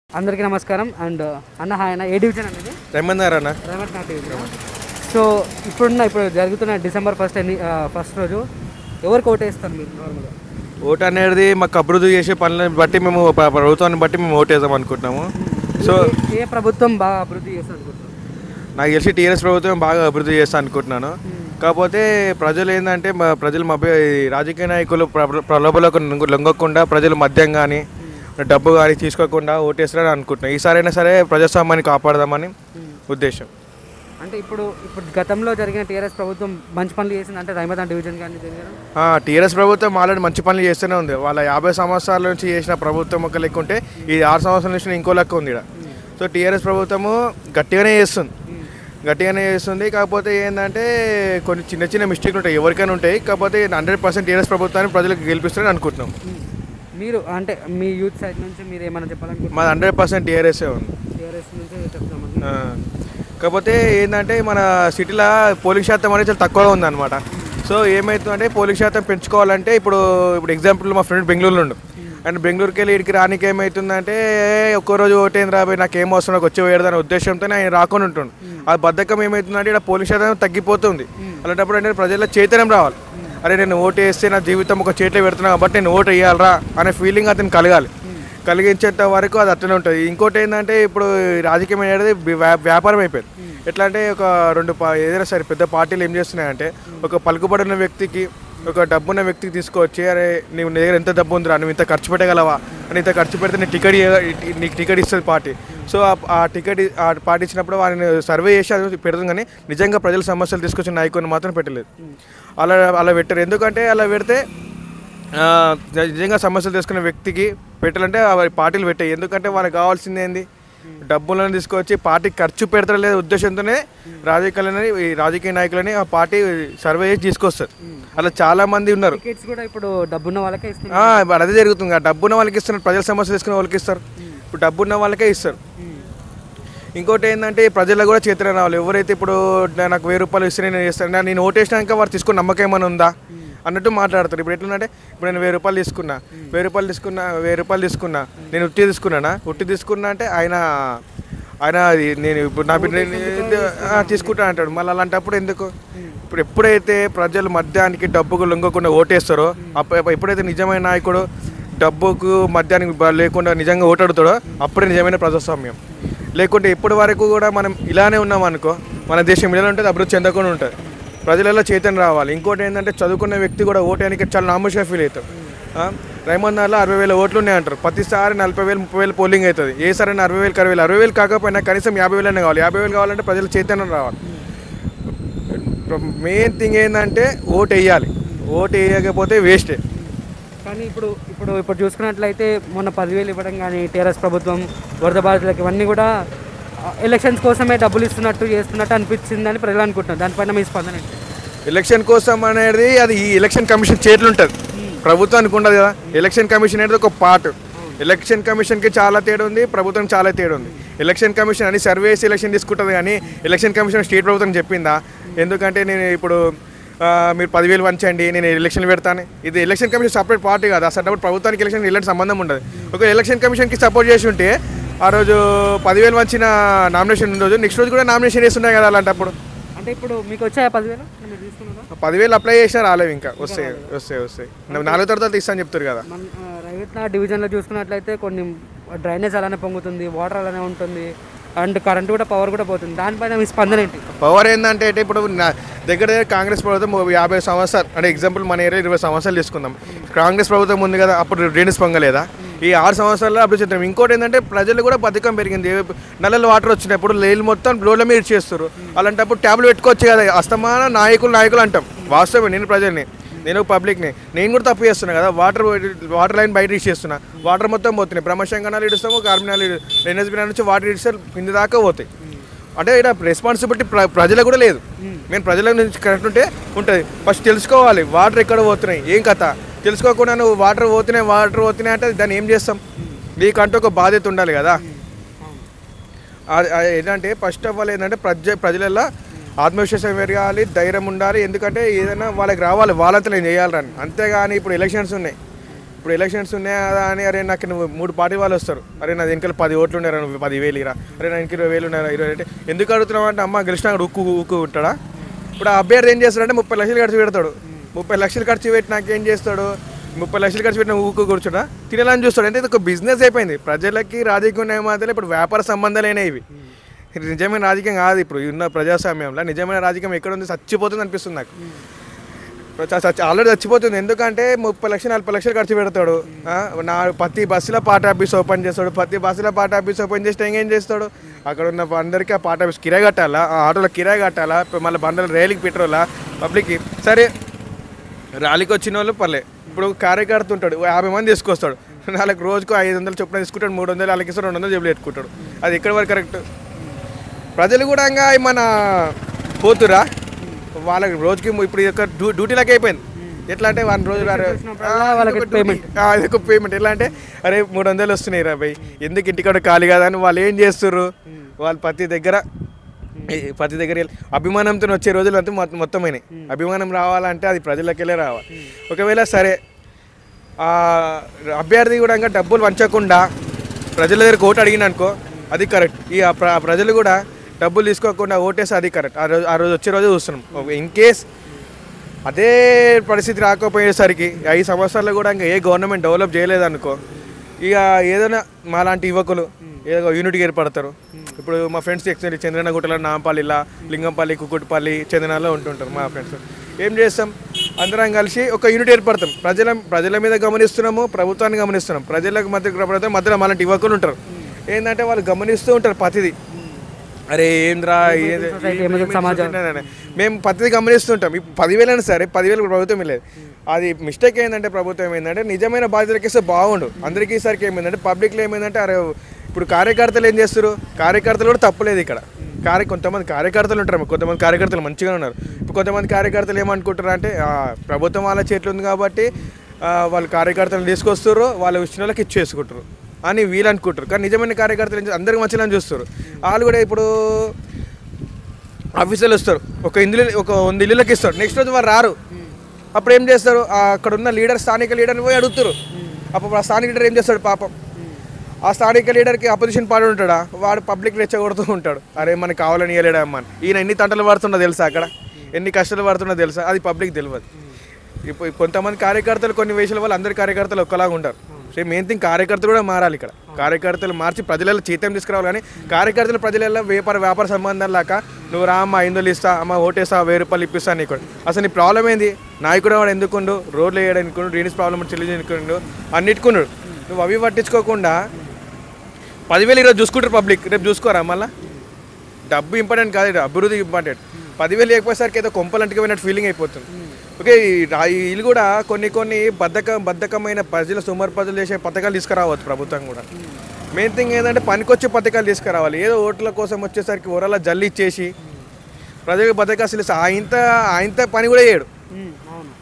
అందరికీ నమస్కారం అండ్ అన్న హాయ్ అన్న ఏ డివిజన్ అనేది రమ్మన్నారు అన్న రేవంత్ నాట్ డివిజన్ సో ఇప్పుడున్న ఇప్పుడు జరుగుతున్న డిసెంబర్ ఫస్ట్ ఎన్ని ఫస్ట్ రోజు ఎవరికి ఓటేస్తారు మీరు నార్మల్గా ఓటు అనేది మాకు అభివృద్ధి చేసే పనులను బట్టి మేము ప- ప్రభుత్వాన్ని బట్టి మేము ఓటు వేద్దాం అనుకుంటున్నాము సో ఏ ప్రభుత్వం బాగా అభివృద్ధి చేస్తారు అనుకుంటున్నారు నాకు తెలిసి టీఆర్ఎస్ ప్రభుత్వం బాగా అభివృద్ధి చేస్తా అనుకుంటున్నాను కాకపోతే ప్రజలు ఏంటంటే మా- ప్రజలు మా రాజకీయ నాయకులు ప్ర- ప్రలోభలకు లొంగ- లొంగకుండా ప్రజలు మద్యం కానీ డబ్బు కానీ తీసుకోకుండా ఓటేస్తారని అనుకుంటున్నాను ఈసారైనా సరే ప్రజాస్వామ్యాన్ని కాపాడదామని ఉద్దేశం అంటే ఇప్పుడు ఇప్పుడు గతంలో జరిగిన టీఆర్ఎస్ ప్రభుత్వం మంచి పనులు చేసింది అంటే రైమతాన్ డివిజన్ కానీ జరిగిన టీఆర్ఎస్ ప్రభుత్వం ఆల్రెడీ మంచి పనులు చేస్తూనే ఉంది వాళ్ళ యాభై సంవత్సరాల నుంచి చేసిన ప్రభుత్వం ఒక లెక్క ఉంటే ఈ ఆరు సంవత్సరాల నుంచి ఇంకో లెక్క ఉంది ఇక్కడ సో టీఆర్ఎస్ ప్రభుత్వము గట్టిగానే చేస్తుంది గట్టిగానే చేస్తుంది కాకపోతే ఏంటంటే కొన్ని చిన్న చిన్న మిస్టేక్లు ఉంటాయి ఎవరికైనా ఉంటాయి కాకపోతే హండ్రెడ్ పర్సెంట్ టీఆర్ఎస్ ప్రభుత్వాన్ని ప్రజలకు గెలిపిస్తారని అనుకుంటున్నాం మీరు అంటే మీ యూత్ సైడ్ నుంచి మీరు ఏమైనా చెప్పాలనుకుంటున్నారు మాది హండ్రెడ్ పర్సెంట్ టీఆర్ఎస్ఏ ఉంది టీఆర్ఎస్ నుంచి చెప్తామని ఆ. కాకపోతే ఏంటంటే మన సిటీలో పోలింగ్ శాతం అనేది చాలా తక్కువగా ఉందన్నమాట సో ఏమవుతుందంటే పోలింగ్ శాతం పెంచుకోవాలంటే ఇప్పుడు ఇప్పుడు ఎగ్జాంపుల్ మా ఫ్రెండ్ బెంగళూరులో ఉండు అండ్ బెంగళూరుకి వెళ్ళి ఇక్కడికి రానికి ఏమవుతుందంటే "ఏ, ఒక్కో రోజు ఓటేంది రాబోయే నాకు ఏం అవసరం నాకు వచ్చి వేయడదనే ఉద్దేశంతో ఆయన రాకుండా ఉంటుండు ఆ బద్ధకం ఏమవుతుందంటే ఇక్కడ పోలింగ్ శాతం తగ్గిపోతుంది అలాంటప్పుడు అంటే ప్రజల్లో చైతన్యం రావాలి అరే నేను ఓటు వేస్తే నా జీవితం ఒక చేతిలో పెడుతున్నా కాబట్టి నేను ఓటు వేయాలరా అనే ఫీలింగ్ అతను కలగాలి కలిగించేంత వరకు అది అట్లనే ఉంటుంది ఇంకోటి ఏంటంటే ఇప్పుడు రాజకీయం అనేది వ్యా- వ్యాపారం అయిపోయింది ఎట్లా అంటే ఒక రెండు పా- ఏదైనా సరే పెద్ద పార్టీలు ఏం చేస్తున్నాయంటే ఒక పలుకుబడిన వ్యక్తికి ఒక డబ్బున్న వ్యక్తికి తీసుకొచ్చి అరే నీవు నీ దగ్గర ఎంత డబ్బు ఉందిరా నువ్వు ఇంత ఖర్చు పెట్టగలవా అని ఇంత ఖర్చు పెడితే నీ టికెట్ ఇయ్య- నీకు టికెట్ ఇస్తుంది పార్టీ సో ఆ- ఆ టికెట్ ఇ- ఆ పార్టీ ఇచ్చినప్పుడు వారిని సర్వే చేసి అది పెడుతుంది కానీ నిజంగా ప్రజల సమస్యలు తీసుకొచ్చిన నాయకుని మాత్రం పెట్టలేదు అలా అలా పెట్టారు ఎందుకంటే అలా పెడితే ఆ, నిజంగా సమస్యలు తీసుకునే వ్యక్తికి పెట్టాలంటే ఆ పార్టీలు పెట్టాయి ఎందుకంటే వాళ్ళకి కావాల్సింది ఏంది డబ్బులను తీసుకొచ్చి పార్టీ ఖర్చు పెడతారు లేదా ఉద్దేశంతోనే రాజకీయాలని ఈ రాజకీయ నాయకులని ఆ పార్టీ సర్వే చేసి తీసుకొస్తారు అలా చాలా మంది ఉన్నారు టికెట్స్ కూడా ఇప్పుడు డబ్బున్న వాళ్ళకే ఇస్తున్నారు ఆ, ఇప్పుడు అదే జరుగుతుంది ఆ డబ్బున్న వాళ్ళకి ఇస్తున్నారు ప్రజల సమస్యలు తీసుకునే వాళ్ళకి ఇస్తారు ఇప్పుడు డబ్బున్న వాళ్ళకే ఇస్తారు ఇంకోటి ఏంటంటే ప్రజల్లో కూడా చేతులు రావాలి ఎవరైతే ఇప్పుడు నా- నాకు వెయ్యి రూపాయలు ఇస్తే నేను చేస్తాను నా- నేను ఓటేసినాక వారు తీసుకున్న నమ్మకం ఏమైనా ఉందా అన్నట్టు మాట్లాడతారు ఇప్పుడు ఎట్లంటే ఇప్పుడు నేను వెయ్యి రూపాయలు తీసుకున్నా వెయ్యి రూపాయలు తీసుకున్నా వెయ్యి రూపాయలు తీసుకున్నా నేను ఉట్టి తీసుకున్నానా ఉట్టి తీసుకున్నా అంటే ఆయన ఆయన ఇది నేను ఇప్పుడు నా బిడ్డ నేను- ఆ, తీసుకుంటా అంటాడు మళ్ళీ అలాంటప్పుడు ఎందుకు ఇప్పుడు ఎప్పుడైతే ప్రజలు మద్యానికి డబ్బుకు లొంగకుండా ఓటేస్తారో అప్పుడు ఎప్పుడైతే నిజమైన నాయకుడు డబ్బుకు మద్యానికి బ- లేకుండా నిజంగా ఓటాడుతాడో అప్పుడే నిజమైన ప్రజాస్వామ్యం లేకుంటే ఇప్పటి వరకు కూడా మనం ఇలానే ఉన్నాం అనుకో మన దేశం ఇలా ఉంటుంది అభివృద్ధి చెందకుండా ఉంటుంది ప్రజలలో చైతన్యం రావాలి ఇంకోటి ఏంటంటే చదువుకున్న వ్యక్తి కూడా ఓటానికి చాలా నామోషిగా ఫీల్ అవుతాం రైమందార్లో అరవై వేల ఓట్లు ఉన్నాయి అంటారు ప్రతిసారి నలభై వేలు ముప్పై వేలు పోలింగ్ అవుతుంది ఏ సరైన అరవై వేలు అరవై వేలు అరవై వేలు కాకపోయినా కనీసం యాభై వేలనే కావాలి యాభై వేలు కావాలంటే ప్రజల చైతన్యం రావాలి మెయిన్ థింగ్ ఏంటంటే ఓటు వేయాలి ఓటు వేయకపోతే వేస్టే కానీ ఇప్పుడు ఇప్పుడు ఇప్పుడు చూసుకున్నట్లయితే మొన్న పదివేలు ఇవ్వడం కానీ టీఆర్ఎస్ ప్రభుత్వం వరద బాధితులకు ఇవన్నీ కూడా ఎలక్షన్స్ కోసమే డబ్బులు ఇస్తున్నట్టు చేస్తున్నట్టు అనిపించిందని ప్రజలు అనుకుంటున్నారు దానిపైన మీ స్పందన ఏంటి? ఎలక్షన్ కోసం అనేది అది ఈ ఎలక్షన్ కమిషన్ చేతులు ఉంటుంది ప్రభుత్వానికి ఉండదు కదా ఎలక్షన్ కమిషన్ అనేది ఒక పార్ట్ ఎలక్షన్ కమిషన్కి చాలా తేడా ఉంది ప్రభుత్వం చాలా తేడా ఉంది ఎలక్షన్ కమిషన్ అని సర్వేస్ ఎలక్షన్ తీసుకుంటుంది కానీ ఎలక్షన్ కమిషన్ స్టేట్ ప్రభుత్వం చెప్పిందా ఎందుకంటే నేను ఇప్పుడు ఆ, మీరు పదివేలు వంచండి నేను ఎలక్షన్ పెడతాను ఇది ఎలక్షన్ కమిషన్ సపరేట్ పార్టీ కాదు అసలు ప్రభుత్వానికి ఎలక్షన్ ఎలాంటి సంబంధం ఉండదు ఒక ఎలక్షన్ కమిషన్కి సపోర్ట్ చేసి ఉంటే ఆ రోజు పదివేలు వంచిన నామినేషన్ రోజు నెక్స్ట్ రోజు కూడా నామినేషన్ చేస్తున్నాయి కదా అలాంటప్పుడు అంటే ఇప్పుడు మీకు వచ్చాయా పదివేలు మీరు తీసుకున్నారా పదివేలు అప్లై చేసినా రాలేవు ఇంకా వస్తాయి వస్తాయి వస్తాయి నువ్వు నాలుగు తర్వాత ఇస్తాను చెప్తారు కదా మన రైతుల డివిజన్లో చూసుకున్నట్లయితే కొన్ని డ్రైనేజ్ అలానే పొంగుతుంది వాటర్ అలానే ఉంటుంది అండ్ కరెంట్ కూడా పవర్ కూడా పోతుంది దానిపైన మీ స్పందన ఏంటి పవర్ ఏంటంటే అంటే ఇప్పుడు నా దగ్గర దగ్గర కాంగ్రెస్ ప్రభుత్వం ఓ యాభై సంవత్సరాలు అంటే ఎగ్జాంపుల్ మన ఏరియా ఇరవై సంవత్సరాలు తీసుకుందాం కాంగ్రెస్ ప్రభుత్వం ఉంది కదా అప్పుడు డ్రైనేజ్ పొంగలేదా ఈ ఆరు సంవత్సరాల్లో అభివృద్ధి చెందాం ఇంకోటి ఏంటంటే ప్రజలు కూడా బద్ధకం పెరిగింది నల్లలు వాటర్ వచ్చినప్పుడు లేలు మొత్తం రోడ్ల మీద చేస్తారు అలాంటప్పుడు ట్యాబ్లు పెట్టుకోవచ్చు కదా అస్తమాన నాయకులు నాయకులు అంటాం వాస్తవమే నేను ప్రజల్ని నేను పబ్లిక్ని నేను కూడా తప్పు చేస్తున్నా కదా వాటర్ వాటర్ లైన్ బయట ఇచ్చేస్తున్నా వాటర్ మొత్తం పోతున్నాయి బ్రహ్మశంకనాలు ఇడుస్తాము కార్మినాలు డ్రైనేజ్ బినా నుంచి వాటర్ ఇడిస్తే కింద దాకా పోతాయి అంటే ఇక్కడ రెస్పాన్సిబిలిటీ ప్ర ప్రజలకు కూడా లేదు నేను ప్రజల నుంచి కరెక్ట్ ఉంటే ఉంటుంది ఫస్ట్ తెలుసుకోవాలి వాటర్ ఎక్కడ పోతున్నాయి ఏం కథ తెలుసుకోకుండా నువ్వు వాటర్ పోతున్నాయి వాటర్ పోతున్నాయి అంటే దాన్ని ఏం చేస్తాం నీకంటూ ఒక బాధ్యత ఉండాలి కదా అది- అది ఏంటంటే ఫస్ట్ ఆఫ్ ఆల్ ఏంటంటే ప్రజ ప్రజలలో ఆత్మవిశ్వాసం పెరగాలి ధైర్యం ఉండాలి ఎందుకంటే ఏదైనా వాళ్ళకి రావాలి వాళ్ళంతా నేను చేయాలని అంతేగాని ఇప్పుడు ఎలక్షన్స్ ఉన్నాయి ఇప్పుడు ఎలక్షన్స్ ఉన్నాయా కదా అని అరే నాకు నువ్వు మూడు పార్టీ వాళ్ళు వస్తారు అరే నా వెనకాల పది ఓట్లు ఉన్నారా నువ్వు పది వేలు ఇరా అరే నా వెనక ఇరవై వేలు ఉన్నారా ఇరవై అంటే ఎందుకు అడుగుతున్నావు అంటే అమ్మ గెలిచినా అక్కడ ఉక్కు ఉక్కు ఉంటాడా ఇప్పుడు ఆ అభ్యర్థి ఏం చేస్తాడంటే ముప్పై లక్షలు ఖర్చు పెడతాడు ముప్పై లక్షలు ఖర్చు పెట్టి నాకేం చేస్తాడు ముప్పై లక్షలు ఖర్చు పెట్టిన ఊకు కూర్చోడా తినాలని చూస్తాడు అంటే ఇది ఒక బిజినెస్ అయిపోయింది ప్రజలకి రాజకీయ న్యాయ మధ్యలో ఇప్పుడు వ్యాపార సంబంధాలైన ఇవి ఇది నిజమైన రాజకీయం కాదు ఇప్పుడు ఉన్న ప్రజాస్వామ్యంలో నిజమైన రాజకీయం ఎక్కడ ఉంది చచ్చిపోతుంది అనిపిస్తుంది నాకు ఆల్రెడీ చచ్చిపోతుంది ఎందుకంటే ముప్పై లక్షలు నలభై లక్షలు ఖర్చు పెడతాడు ఆ, నా ప్రతి బస్సులో పార్ట్ ఆఫీస్ ఓపెన్ చేస్తాడు ప్రతి బస్సులో పార్ట్ ఆఫీస్ ఓపెన్ చేస్తే ఏం చేస్తాడు అక్కడ ఉన్న అందరికీ ఆ పార్ట్ ఆఫీస్ కిరాయి కట్టాలా ఆ ఆటోలో కిరాయి కట్టాలా మళ్ళీ బండలు రైలుకి పెట్రోలా పబ్లిక్కి సరే ర్యాలీకి వచ్చిన వాళ్ళు పర్లే ఇప్పుడు కార్యకర్త ఉంటాడు ఓ యాభై మంది తీసుకొస్తాడు వాళ్ళకి రోజుకు ఐదు వందలు చొప్పున తీసుకుంటాడు మూడు వందలు వాళ్ళకి ఇస్తాడు రెండు వందలు జేబులు పెట్టుకుంటాడు అది ఎక్కడి వరకు కరెక్ట్ ప్రజలు కూడా ఇంకా మన పోతురా వాళ్ళకి రోజుకి ఇప్పుడు ఇది ఒక డ్యూ- డ్యూటీలకు అయిపోయింది ఎట్లా అంటే వన్ రోజు వాళ్ళకి payment. ఒక పేమెంట్ ఎట్లా అంటే అరే మూడు వందలు వస్తున్నాయి రా భయ్ ఎందుకు ఇంటికాడ ఖాళీ కదా అని వాళ్ళు ఏం చేస్తారు వాళ్ళు ప్రతి దగ్గర ఈ ప్రతి దగ్గర వెళ్ళి అభిమానంతో వచ్చే రోజులు అంతా మొత్తం మొత్తమైనవి అభిమానం రావాలంటే అది ప్రజలకెళ్ళే రావాలి ఒకవేళ సరే ఆ అభ్యర్థి కూడా ఇంకా డబ్బులు వంచకుండా ప్రజల దగ్గర ఓటు అడిగిన అనుకో అది కరెక్ట్ ఈ ఆ ప్ర- ప్రజలు కూడా డబ్బులు తీసుకోకుండా ఓటేస్తే అది కరెక్ట్ ఆ రోజు ఆ రోజు వచ్చే రోజు చూస్తున్నాం ఇన్ కేస్ అదే పరిస్థితి రాకపోయేసరికి ఐదు సంవత్సరాలు కూడా ఇంకా ఏ గవర్నమెంట్ డెవలప్ చేయలేదనుకో ఇక ఏదైనా మాలాంటి యువకులు ఏదో యూనిట్గా ఏర్పడతారు ఇప్పుడు మా ఫ్రెండ్స్ ఎక్స్టెండ్ చంద్రనగుట్టలో నాంపల్లిలా లింగంపల్లి కుకుట్పల్లి చందనాల్లో ఉంటుంటారు మా ఫ్రెండ్స్ ఏం చేస్తాం అందరం కలిసి ఒక యూనిట్ ఏర్పడతాం ప్రజల ప్రజల మీద గమనిస్తున్నాము ప్రభుత్వాన్ని గమనిస్తున్నాం ప్రజలకు మధ్య ప్రభుత్వం మధ్యలో మాలాంటి యువకులు ఉంటారు ఏంటంటే వాళ్ళు గమనిస్తూ ఉంటారు ప్రతిదీ అరే ఏంద్రా ఏది society, ఏమైంది సమాజం? ఏంటంటే మేము పద్ధతి గమనిస్తుంటాం ఇప్పుడు పదివేలు అయినా సరే పదివేలు ప్రభుత్వం లేదు అది మిస్టేక్ ఏంటంటే ప్రభుత్వం ఏంటంటే నిజమైన బాధ్యతలకి ఇస్తే బాగుండు అందరికీ ఈసారికి ఏమైందంటే పబ్లిక్లో ఏమైందంటే అరే ఇప్పుడు కార్యకర్తలు ఏం చేస్తారు కార్యకర్తలు కూడా తప్పులేదు ఇక్కడ కార్య కొంతమంది కార్యకర్తలు ఉంటారు కొంతమంది కార్యకర్తలు మంచిగా ఉన్నారు ఇప్పుడు కొంతమంది కార్యకర్తలు ఏమనుకుంటారు అంటే ఆ, ప్రభుత్వం వాళ్ళ చేతిలో ఉంది కాబట్టి ఆ, వాళ్ళు కార్యకర్తలు తీసుకొస్తారు వాళ్ళ ఇచ్చిన వాళ్ళకి ఇచ్చేసుకుంటారు అని వీళ్ళు అనుకుంటారు కానీ నిజమైన కార్యకర్తలు ఏం చేస్తారు? అందరికి మంచిగా చూస్తారు వాళ్ళు కూడా ఇప్పుడు ఆఫీసర్లు వస్తారు ఒక ఇందులో ఒక వంద ఇల్లులకి ఇస్తారు నెక్స్ట్ రోజు వారు రారు అప్పుడు ఏం చేస్తారు ఆ అక్కడ ఉన్న లీడర్ స్థానిక లీడర్ని పోయి అడుగుతారు అప్పుడు ఆ స్థానిక లీడర్ ఏం చేస్తాడు పాపం ఆ స్థానిక లీడర్కి అపోజిషన్ పాడు ఉంటాడా వాడు పబ్లిక్ రెచ్చగొడుతూ ఉంటాడు అరే మనకి కావాలని ఇవ్వలేడా అమ్మ అని. ఈయన ఎన్ని తంటలు పడుతుండో తెలుసా అక్కడ ఎన్ని కష్టాలు పడుతుందో తెలుసా అది పబ్లిక్ తెలియదు ఇప్పుడు కొంతమంది కార్యకర్తలు కొన్ని వేషాల వల్ల అందరి కార్యకర్తలు ఒక్కలాగా ఉంటారు సో మెయిన్ థింగ్ కార్యకర్తలు కూడా మారాలి ఇక్కడ కార్యకర్తలు మార్చి ప్రజలలో చైతన్యం తీసుకురావాలి కానీ కార్యకర్తలు ప్రజలలో వ్యాపార వ్యాపార సంబంధం లాక నువ్వు రా అమ్మ ఐదు వందలు ఇస్తా అమ్మ ఓటేస్తా వెయ్యి రూపాయలు ఇప్పిస్తా నీకు అసలు నీ ప్రాబ్లం ఏంది నాయకుడు వాడు ఎందుకుండు రోడ్లు వేయడానికి డ్రైనేజ్ ప్రాబ్లం చెల్లించుకుండు అన్నిటికున్నాడు నువ్వు అవి పట్టించుకోకుండా పదివేలు ఈరోజు చూసుకుంటారు పబ్లిక్ రేపు చూసుకోరా మళ్ళీ డబ్బు ఇంపార్టెంట్ కాదు ఈడ అభివృద్ధి ఇంపార్టెంట్ పదివేలు లేకపోయేసరికి ఏదో కొంపలంటికి పోయినట్టు ఫీలింగ్ అయిపోతుంది ఓకే ఈ రా- ఈ వీళ్ళు కూడా కొన్ని కొన్ని బద్ధక బద్ధకమైన ప్రజల సుమారు ప్రజలు చేసే పథకాలు తీసుకురావచ్చు ప్రభుత్వం కూడా మెయిన్ థింగ్ ఏంటంటే పనికొచ్చే పథకాలు తీసుకురావాలి ఏదో ఓట్ల కోసం వచ్చేసరికి ఊరలా జల్లి ఇచ్చేసి ప్రజలకు పథకాలు అసలు ఆయంత ఆయంత పని కూడా చేయడు అవును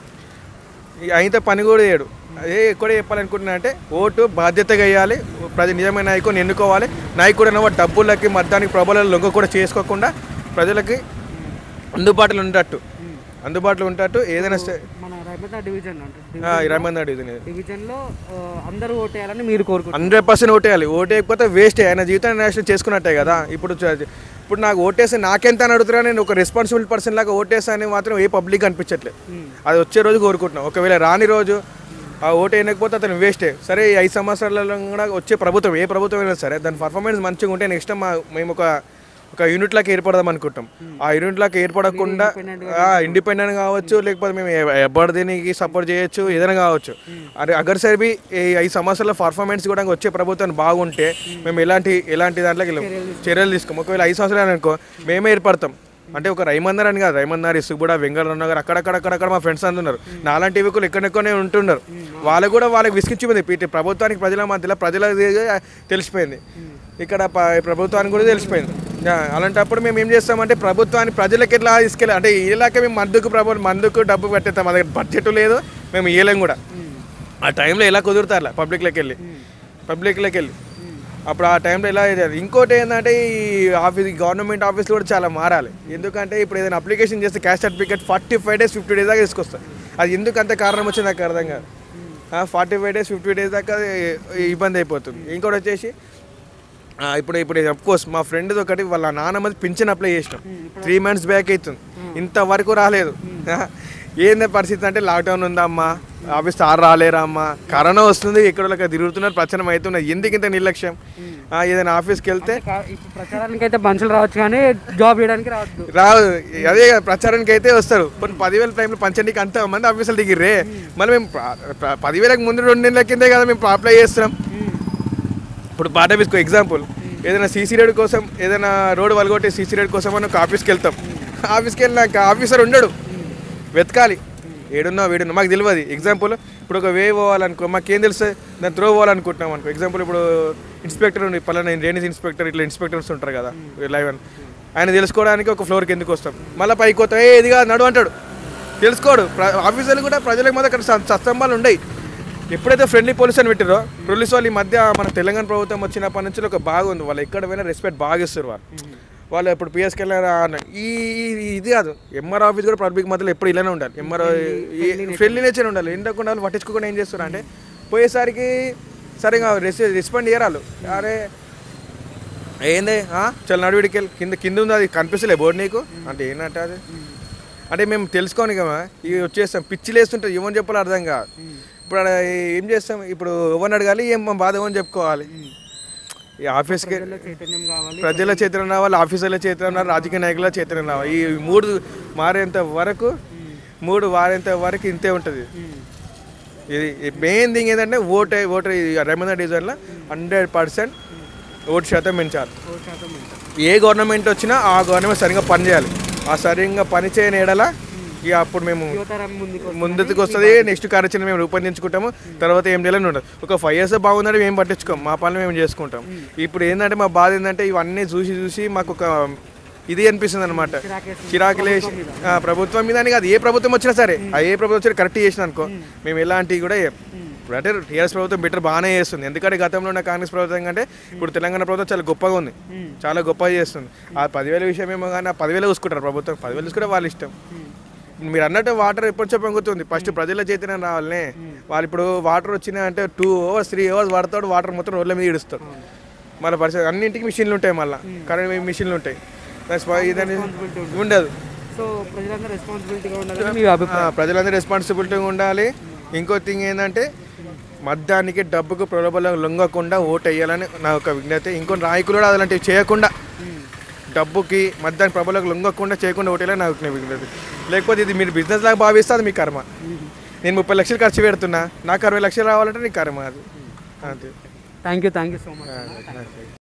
ఈ ఆయనతో పని కూడా చేయడు అదే ఎక్కడ చెప్పాలనుకుంటున్నా అంటే ఓటు బాధ్యతగా వేయాలి ప్రజ నిజమైన నాయకుని ఎన్నుకోవాలి నాయకుడు అన్న డబ్బులకి మద్దానికి ప్రబలాలు లొంగ కూడా చేసుకోకుండా ప్రజలకి అందుబాటులో ఉండేటట్టు అందుబాటులో ఉండేటట్టు ఏదైనా సరే మన రైమత డివిజన్ అంటే ఇరవై డివిజన్ ఇది డివిజన్లో ఆ, అందరూ ఓటేయాలని మీరు కోరుకుంటున్నారు హండ్రెడ్ పర్సెంట్ ఓటేయాలి ఓటేయకపోతే వేస్ట్ ఆయన జీవితాన్ని నాశనం చేసుకున్నట్టే కదా ఇప్పుడు చ- ఇప్పుడు నాకు ఓటేస్తే నాకెంత అని అడుగుతున్నా నేను ఒక రెస్పాన్సిబుల్ పర్సన్ లాగా ఓటేస్తా అని మాత్రం ఏ పబ్లిక్ అనిపించట్లేదు అది వచ్చే రోజు కోరుకుంటున్నాం ఒకవేళ రాని రోజు ఆ ఓటు వేయకపోతే అతను వేస్టే సరే ఈ ఐదు సంవత్సరాలలో కూడా వచ్చే ప్రభుత్వం ఏ ప్రభుత్వం అయినా సరే దాని పర్ఫార్మెన్స్ మంచిగా ఉంటే నెక్స్ట్ టైం మేము ఒక ఒక యూనిట్ లాగా ఏర్పడదాం అనుకుంటాం ఆ యూనిట్ లాగా ఏర్పడకుండా ఇండిపెండెంట్ కావచ్చు లేకపోతే మేము ఎవరి దీనికి సపోర్ట్ చేయొచ్చు ఏదైనా కావచ్చు అరే అగర్ సరే బి ఈ ఐదు సంవత్సరాల పర్ఫార్మెన్స్ కూడా వచ్చే ప్రభుత్వం బాగుంటే మేము ఎలాంటి ఎలాంటి దాంట్లోకి వెళ్ళాం చర్యలు తీసుకోం ఒకవేళ ఐదు సంవత్సరాలు అనుకో మేమే ఏర్పడతాం అంటే ఒక రైమందర్ అని కాదు రైమందర్ ఇసుగుడ వెంగళరావు నగర్ అక్కడక్కడ అక్కడక్కడ మా ఫ్రెండ్స్ ఉన్నారు నాలాంటి యువకులు ఎక్కడెక్కడనే ఉంటున్నారు వాళ్ళు కూడా వాళ్ళకి విసిగించిపోయింది పీటీ ప్రభుత్వానికి ప్రజల మధ్యలో ప్రజలకు తెలిసిపోయింది ఇక్కడ ప- ప్రభుత్వానికి కూడా తెలిసిపోయింది యా, అలాంటప్పుడు మేము ఏం చేస్తామంటే ప్రభుత్వాన్ని ప్రజలకు ఎట్లా తీసుకెళ్ళి అంటే ఇలాక మేము మందుకు ప్రభు మందుకు డబ్బు పెట్టేస్తాం మా దగ్గర బడ్జెట్ లేదు మేము ఇవ్వలేం కూడా ఆ టైంలో ఎలా కుదురుతారు పబ్లిక్లోకి వెళ్ళి పబ్లిక్లోకి వెళ్ళి అప్పుడు ఆ టైంలో ఎలా అయితే ఇంకోటి ఏంటంటే ఈ ఆఫీస్ గవర్నమెంట్ ఆఫీస్లో కూడా చాలా మారాలి ఎందుకంటే ఇప్పుడు ఏదైనా అప్లికేషన్ చేస్తే caste certificate forty five days fifty days దాకా తీసుకొస్తారు అది ఎందుకు అంత కారణం వచ్చింది నాకు అర్థం కాదు forty five days fifty days దాకా అది ఇబ్బంది అయిపోతుంది ఇంకోటి వచ్చేసి ఆ, ఇప్పుడు ఇప్పుడు కోర్స్ మా ఫ్రెండ్ ఒకటి వాళ్ళ నాన్నమ్మది పింఛన్ అప్లై చేసినాం త్రీ మంత్స్ బ్యాక్ అవుతుంది ఇంతవరకు రాలేదు ఏంది పరిస్థితి అంటే లాక్డౌన్ ఉందమ్మా ఆఫీస్ సార్ రాలేరా అమ్మా కరోనా వస్తుంది ఎక్కడ తిరుగుతున్నారు ప్రచనం అవుతున్నది ఎందుకు ఇంత నిర్లక్ష్యం ఆ, ఏదైనా ఆఫీస్కి వెళ్తే కా- ఇప్పుడు ప్రచారానికి అయితే మనుషులు రావచ్చు కానీ జాబ్ చేయడానికి రావద్దు రాదు అదే కదా, ప్రచారానికి అయితే వస్తారు కొన్ని పదివేల టైంలో పంచడానికి అంత మంది ఆఫీసులు దిగిర్రే మళ్ళీ మేము ప్ర- ప్ర- పదివేలకు ముందు రెండు నెలల కిందే కదా మేము అప్లై చేస్తున్నాం ఇప్పుడు పాట ఆఫీస్కి ఎగ్జాంపుల్ ఏదైనా సీసీ రోడ్ కోసం ఏదైనా రోడ్ వలగొట్టే సీసీ రోడ్ కోసం మనం ఒక ఆఫీస్కి వెళ్తాం ఆఫీస్కి వెళ్ళినాక ఆఫీసర్ ఉండడు వెతకాలి ఏడున్నా వీడున్నా మాకు తెలియదు ఎగ్జాంపుల్ ఇప్పుడు ఒక వే పోవాలనుకో మాకేం తెలుసు దాన్ని త్రో పోవాలనుకుంటున్నాం అనుకో ఎగ్జాంపుల్ ఇప్పుడు ఇన్స్పెక్టర్ ఉంది పలానా డ్రైనేజ్ ఇన్స్పెక్టర్ ఇట్లా ఇన్స్పెక్టర్స్ ఉంటారు కదా లైవ్ అని ఆయన తెలుసుకోవడానికి ఒక ఫ్లోర్కి ఎందుకు వస్తాం మళ్ళీ పైకి వస్తాం ఏ ఇది కాదు నడు అంటాడు తెలుసుకోడు ప్ర- ఆఫీసర్లు కూడా ప్రజలకు మాత్రం అక్కడ స- సత్సంబాలు ఉన్నాయి ఎప్పుడైతే ఫ్రెండ్లీ పోలీస్ అని పెట్టారో పోలీస్ వాళ్ళు ఈ మధ్య మన తెలంగాణ ప్రభుత్వం వచ్చినప్పటి నుంచి ఒక బాగా ఉంది వాళ్ళు ఎక్కడ పోయినా రెస్పెక్ట్ బాగా ఇస్తారు వాళ్ళు వాళ్ళు ఇప్పుడు పిఎస్కి వెళ్ళారా అన్న ఈ ఈ- ఇది కాదు ఎంఆర్ ఆఫీస్ కూడా పబ్లిక్ మధ్యలో ఎప్పుడు ఇలానే ఉండాలి ఎంఆర్ ఫ్రెండ్లీ నేచర్ ఉండాలి ఎందుకు ఉండాలి పట్టించుకోకుండా ఏం చేస్తారు అంటే పోయేసరికి సరిగా రెస్ రెస్పాండ్ చేయరు వాళ్ళు అరే ఏంది చల్ నడువిడికి వెళ్ళి కింద కింద ఉంది అది కనిపిస్తలే బోర్డు నీకు అంటే ఏంటంటే అది అంటే మేము తెలుసుకోని కదా ఇవి వచ్చేస్తాం పిచ్చి లేస్తుంటే ఏమని చెప్పాలో అర్థం కాదు ఇప్పుడు ఆడ ఏం చేస్తాం ఇప్పుడు ఎవరిని అడగాలి ఏం మా బాధ ఏమని చెప్పుకోవాలి ఈ ఆఫీస్కి ప్రజల్లో చైతన్యం కావాలి ప్రజల చైతన్యం రావాలి ఆఫీసర్ల చైతన్యం రావాలి రాజకీయ నాయకుల చైతన్యం రావాలి ఈ మూడు మారేంత వరకు మూడు వారేంత వరకు ఇంతే ఉంటుంది ఇది మెయిన్ థింగ్ ఏంటంటే ఓట్ ఓటర్ రెమందర్ డివిజన్లో హండ్రెడ్ పర్సెంట్ ఓటు శాతం పెంచాలి ఓ శాతం ఉంటుంది. ఏ గవర్నమెంట్ వచ్చినా ఆ గవర్నమెంట్ సరిగ్గా పని చేయాలి ఆ సరిగ్గా పని చేయని ఎడల ఇక అప్పుడు మేము యువతరం ముందుకు ముందుకు వస్తుంది నెక్స్ట్ కార్యాచరణ మేము రూపొందించుకుంటాము తర్వాత ఏం చేయాలని ఉండదు ఒక ఫైవ్ ఇయర్స్ బాగుందంటే మేము పట్టించుకోం మా పనులు మేము చేసుకుంటాం ఇప్పుడు ఏంటంటే మా బాధ ఏంటంటే ఇవన్నీ చూసి చూసి మాకు ఒక ఇది అనిపిస్తుంది అనమాట చిరాకేస్తుంది. చిరాకులేసి ఆ, ప్రభుత్వం మీద అని కాదు ఏ ప్రభుత్వం వచ్చినా సరే ఆ ఏ ప్రభుత్వం వచ్చినా కరెక్ట్ చేసిన అనుకో మేము ఎలాంటివి కూడా చేయం. ఇప్పుడు అంటే టీఆర్ఎస్ ప్రభుత్వం బెటర్ బాగానే చేస్తుంది ఎందుకంటే గతంలో ఉన్న కాంగ్రెస్ ప్రభుత్వం కంటే ఇప్పుడు తెలంగాణ ప్రభుత్వం చాలా గొప్పగా ఉంది చాలా గొప్పగా చేస్తుంది ఆ పదివేల విషయం ఏమో కానీ ఆ పదివేలు చూసుకుంటారు ప్రభుత్వం పదివేలు చూసుకుంటే వాళ్ళ ఇష్టం మీరు అన్నట్టు వాటర్ ఎప్పుడు చెప్పంగుతుంది ఫస్ట్ ప్రజల చైతన్యం రావాలనే వాళ్ళు ఇప్పుడు వాటర్ వచ్చినా అంటే టూ అవర్స్ త్రీ అవర్స్ వాడతాడు వాటర్ మొత్తం రోడ్ల మీద ఇడుస్తాడు మళ్ళీ పరిస్థితి అన్నింటికి మిషన్లు ఉంటాయి మళ్ళీ కరెంట్ మిషన్లు ఉంటాయి దాని స్వ- ఇదని ఉండదు సో ప్రజలందరూ రెస్పాన్సిబిలిటీగా ఉండాలని మీ అభిప్రాయం ఆ, ప్రజలందరూ రెస్పాన్సిబిలిటీగా ఉండాలి ఇంకో థింగ్ ఏంటంటే మద్యానికి డబ్బుకు ప్రలోభాలకు లొంగకుండా ఓటు వేయాలని నా ఒక విజ్ఞప్తి ఇంకో నాయకులు కూడా అలాంటివి చేయకుండా డబ్బుకి మద్యానికి ప్రభలకు లొంగకుండా చేయకుండా ఓటేయాలని నా ఒక విజ్ఞప్తి లేకపోతే ఇది మీరు బిజినెస్ లాగా భావిస్తే అది మీ కర్మ నేను ముప్పై లక్షలు ఖర్చు పెడుతున్నా నాకు అరవై లక్షలు రావాలంటే నీ కర్మ అది అంతే thank you thank you so much